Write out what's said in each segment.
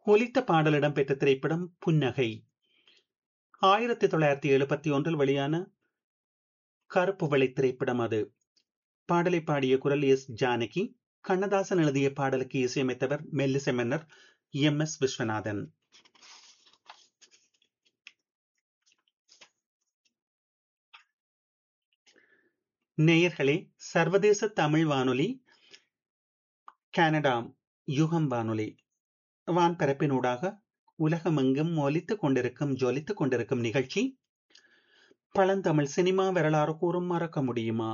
ஒலித்த பாடல் இடம்பெற்ற திரைப்படம் புன்னகை ஆயிரத்தி தொள்ளாயிரத்தி எழுபத்தி ஒன்றில் வெளியான கருப்பு வெள்ளை திரைப்படம் அது பாடலை பாடிய குரல் எஸ் ஜானகி கண்ணதாசன் எழுதிய பாடலுக்கு இசையமைத்தவர் மெல்லிசை மன்னர் எம் எஸ் விஸ்வநாதன் நேயர்களே சர்வதேச தமிழ் வானொலி கனடா யுகம் வானொலி வான்பரப்பினூடாக உலகமெங்கும் ஒலித்துக் கொண்டிருக்கும் ஜொலித்துக் கொண்டிருக்கும் நிகழ்ச்சி பழந்தமிழ் சினிமா வரலாறு கூறும் மறக்க முடியுமா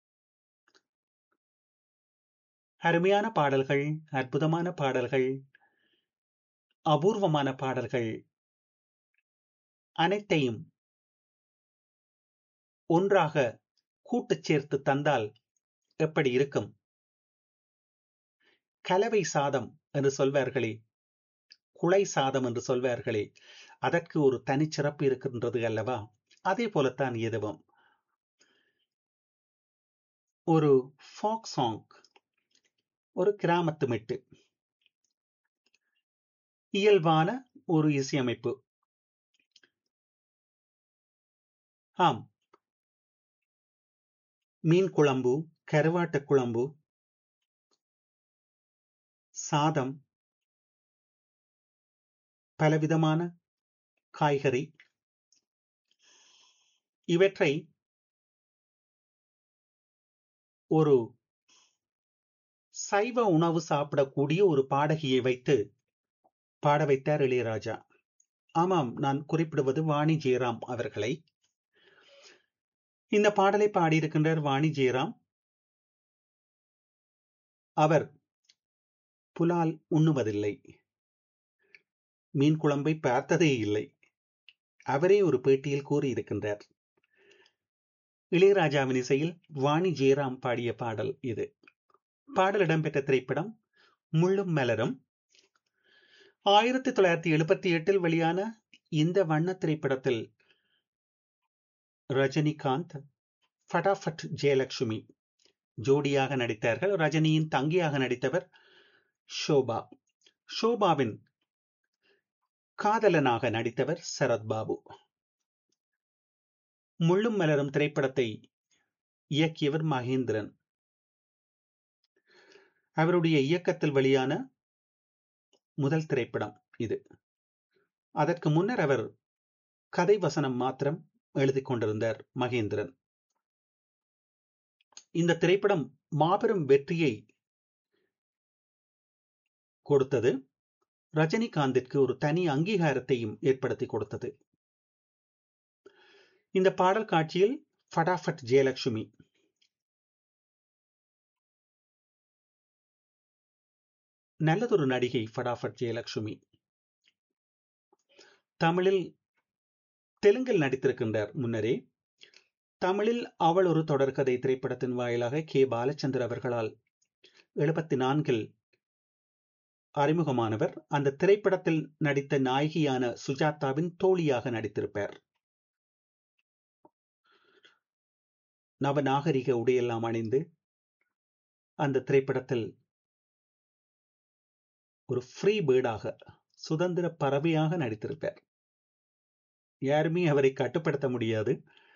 அருமையான பாடல்கள் அற்புதமான பாடல்கள் அபூர்வமான பாடல்கள் அனைத்தையும் ஒன்றாக கூட்டுச் சேர்த்து தந்தால் எப்படி இருக்கும் கலவை சாதம் என்று சொல்வார்களே குலை சாதம் என்று சொல்வார்களே அதற்கு ஒரு தனிச்சிறப்பு இருக்கின்றது அல்லவா அதே போலத்தான் எதுவும் ஒரு ஃபாக் சாங் ஒரு கிராமத்து மெட்டு இயல்பான ஒரு இசையமைப்பு ஆம் மீன் குழம்பு கருவாட்டு குழம்பு சாதம் பலவிதமான காய்கறி இவற்றை ஒரு சைவ உணவு சாப்பிடக்கூடிய ஒரு பாடகியை வைத்து பாட வைத்தார் இளையராஜா ஆமாம் நான் குறிப்பிடுவது வாணி ஜெயராம் அவர்களை இந்த பாடலை பாடியிருக்கின்றார் வாணி ஜெயராம் அவர் புலால் உண்ணுவதில்லை மீன் குழம்பை பார்த்ததே இல்லை அவரே ஒரு பேட்டியில் கூறியிருக்கின்றார் இளையராஜாவின் இசையில் வாணி ஜெயராம் பாடிய பாடல் இது பாடல் இடம்பெற்ற திரைப்படம் முள்ளும் மலரும் ஆயிரத்தி தொள்ளாயிரத்தி எழுபத்தி எட்டில் வெளியான இந்த வண்ண திரைப்படத்தில் ரஜினிகாந்த் ஃபடாஃபட் ஜெயலட்சுமி ஜோடியாக நடித்தார்கள் ரஜினியின் தங்கியாக நடித்தவர் ஷோபா ஷோபாவின் காதலனாக நடித்தவர் சரத்பாபு முள்ளும் மலரும் திரைப்படத்தை இயக்கியவர் மகேந்திரன் அவருடைய இயக்கத்தில் வெளியான முதல் திரைப்படம் இது அதற்கு முன்னர் அவர் கதை வசனம் மாத்திரம் எழுதி கொண்டிருந்தார் மகேந்திரன் இந்த திரைப்படம் மாபெரும் வெற்றியை கொடுத்தது ரஜினிகாந்திற்கு ஒரு தனி அங்கீகாரத்தையும் ஏற்படுத்தி கொடுத்தது இந்த பாடல் காட்சியில் ஃபடாஃபட் ஜெயலட்சுமி நல்லதொரு நடிகை ஃபடாஃபட் ஜெயலட்சுமி தமிழில் தெலுங்கில் நடித்திருக்கின்றார் முன்னரே தமிழில் அவள் ஒரு தொடர்கதை திரைப்படத்தின் வாயிலாக கே பாலச்சந்தர் அவர்களால் எழுபத்தி நான்கில் அறிமுகமானவர் அந்த திரைப்படத்தில் நடித்த நாயகியான சுஜாதாவின் தோழியாக நடித்திருப்பார் நவநாகரிக உடையெல்லாம் அணிந்து அந்த திரைப்படத்தில் ஒரு ஃப்ரீ பேர்டாக சுதந்திர பறவையாக நடித்திருப்பார் யாருமே அவரை கட்டுப்படுத்த முடியாது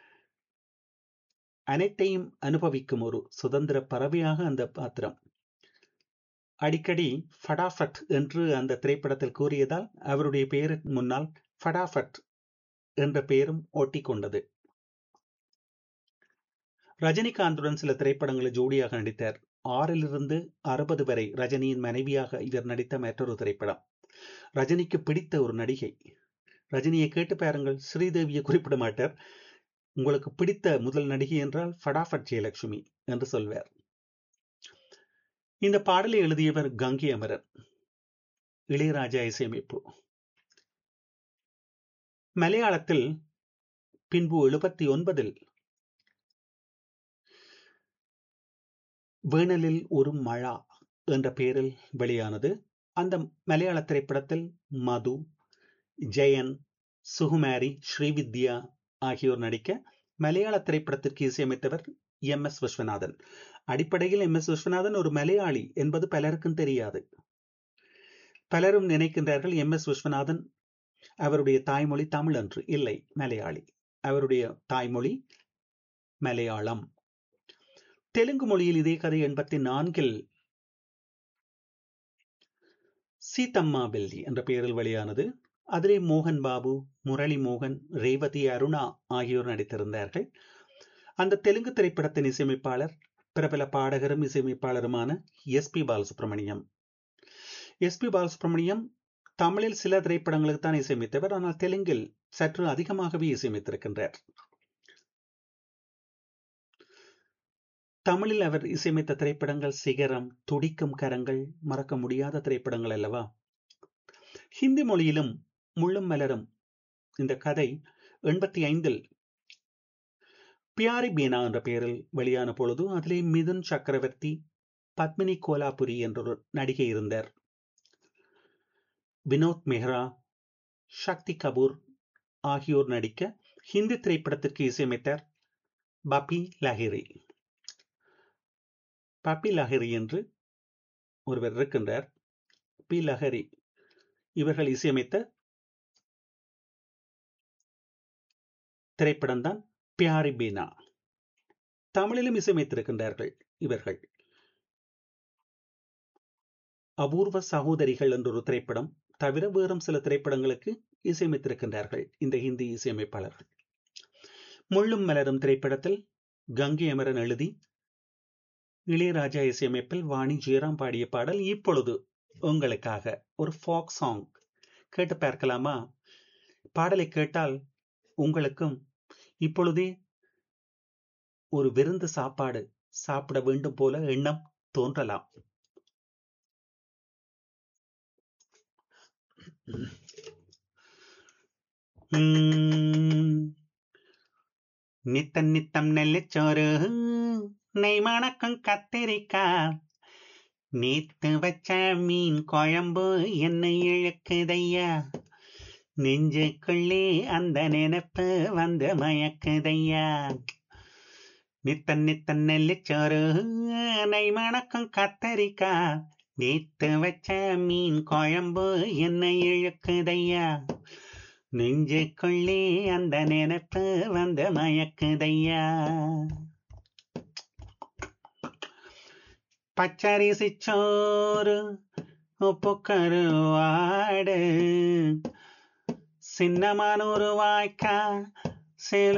அனைத்தையும் அனுபவிக்கும் ஒரு சுதந்திர பறவையாக அந்த பாத்திரம் அடிக்கடி ஃபடாஃபட் என்று அந்த திரைப்படத்தில் கூறியதால் அவருடைய பெயருக்கு முன்னால் ஃபடாஃபட் என்ற பெயரும் ஒட்டி கொண்டது ரஜினிகாந்துடன் சில திரைப்படங்களில் ஜோடியாக நடித்தார் ஆறிலிருந்து அறுபது வரை ரஜினியின் மனைவியாக இவர் நடித்த மற்றொரு திரைப்படம் ரஜினிக்கு பிடித்த ஒரு நடிகை ரஜினியை கேட்டு பாருங்கள் ஸ்ரீதேவியை குறிப்பிட மாட்டார் உங்களுக்கு பிடித்த முதல் நடிகை என்றால் ஃபடாஃபட் ஜெயலட்சுமி என்று சொல்வார் இந்த பாடலை எழுதியவர் கங்கை அமரன் இளையராஜா இசையமைப்பு மலையாளத்தில் பின்பு எழுபத்தி ஒன்பதில் வேணலில் ஒரு மழா என்ற பெயரில் வெளியானது அந்த மலையாள திரைப்படத்தில் மது ஜெயன் சுகுமாரி ஸ்ரீவித்யா ஆகியோர் நடிக்க மலையாள திரைப்படத்திற்கு இசையமைத்தவர் எம் எஸ் விஸ்வநாதன் அடிப்படையில் எம் எஸ் விஸ்வநாதன் ஒரு மலையாளி என்பது பலருக்கும் தெரியாது பலரும் நினைக்கின்றார்கள் எம் எஸ் விஸ்வநாதன் அவருடைய தாய்மொழி தமிழ் என்று இல்லை மலையாளி அவருடைய தாய்மொழி மலையாளம் தெலுங்கு மொழியில் இதே கதை எண்பத்தி நான்கில் சீதம்மா பெல்லி என்ற பெயரில் வெளியானது அதிலே மோகன் பாபு முரளி மோகன் ரேவதி அருணா ஆகியோர் நடித்திருந்தார்கள் அந்த தெலுங்கு திரைப்படத்தின் இசையமைப்பாளர் பிரபல பாடகரும் இசையமைப்பாளருமான S P Balasubrahmanyam S P Balasubrahmanyam தமிழில் சில திரைப்படங்களுக்கு தான் இசையமைத்தவர் ஆனால் தெலுங்கில் சற்று அதிகமாகவே இசையமைத்திருக்கின்றார் தமிழில் அவர் இசையமைத்த திரைப்படங்கள் சிகரம் துடிக்கும் கரங்கள் மறக்க முடியாத திரைப்படங்கள் அல்லவா ஹிந்தி மொழியிலும் முள்ளும் மலரும் இந்த கதை எண்பத்தி ஐந்தில் பியாரி பீனா என்ற பெயரில் வெளியான பொழுது அதிலே மிதுன் சக்கரவர்த்தி பத்மினி கோலாபுரி என்ற ஒரு நடிகை இருந்தார் வினோத் மெஹ்ரா சக்தி கபூர் ஆகியோர் நடிக்க ஹிந்தி திரைப்படத்திற்கு இசையமைத்தார் பபி லஹிரி பப்பி லஹரி என்று ஒருவர் இருக்கின்றார் பி லஹரி இவர்கள் இசையமைத்த திரைப்படம் தான் பியாரி பீனா தமிழிலும் இசையமைத்திருக்கின்றார்கள் இவர்கள் அபூர்வ சகோதரிகள் என்ற ஒரு திரைப்படம் தவிர வேறும் சில திரைப்படங்களுக்கு இசையமைத்திருக்கின்றார்கள் இந்த ஹிந்தி இசையமைப்பாளர்கள் முள்ளும் மலரும் திரைப்படத்தில் கங்கை அமரன் எழுதி இளையராஜா இசையமைப்பில் வாணி ஜெயராம் பாடிய பாடல் இப்பொழுது உங்களுக்காக ஒரு ஃபாக் சாங் கேட்டு பார்க்கலாமா பாடலை கேட்டால் உங்களுக்கும் இப்பொழுதே ஒரு விருந்து சாப்பாடு சாப்பிட வேண்டும் போல எண்ணம் தோன்றலாம் நித்தம் நித்தம் நெல்லிச்சோறு நெய் மணக்கும் கத்திரிக்கா நேத்து வச்ச மீன் குழம்பு என்னை இழக்குதையா நெஞ்சுக்குள்ளே அந்த நினைப்பு வந்து மயக்குதையா நித்தன் நித்தன் நெல்லிச்சோறு நெய் மணக்கும் கத்தரிக்கா நேத்து வச்ச மீன் குழம்பு என்னை இழுக்குதையா நெஞ்சுக்குள்ளே அந்த நினைப்பு வந்து மயக்குதையா பச்சரிசி சோறு உப்பு கருவாடு சின்னமானூறு வாய்க்கா சேல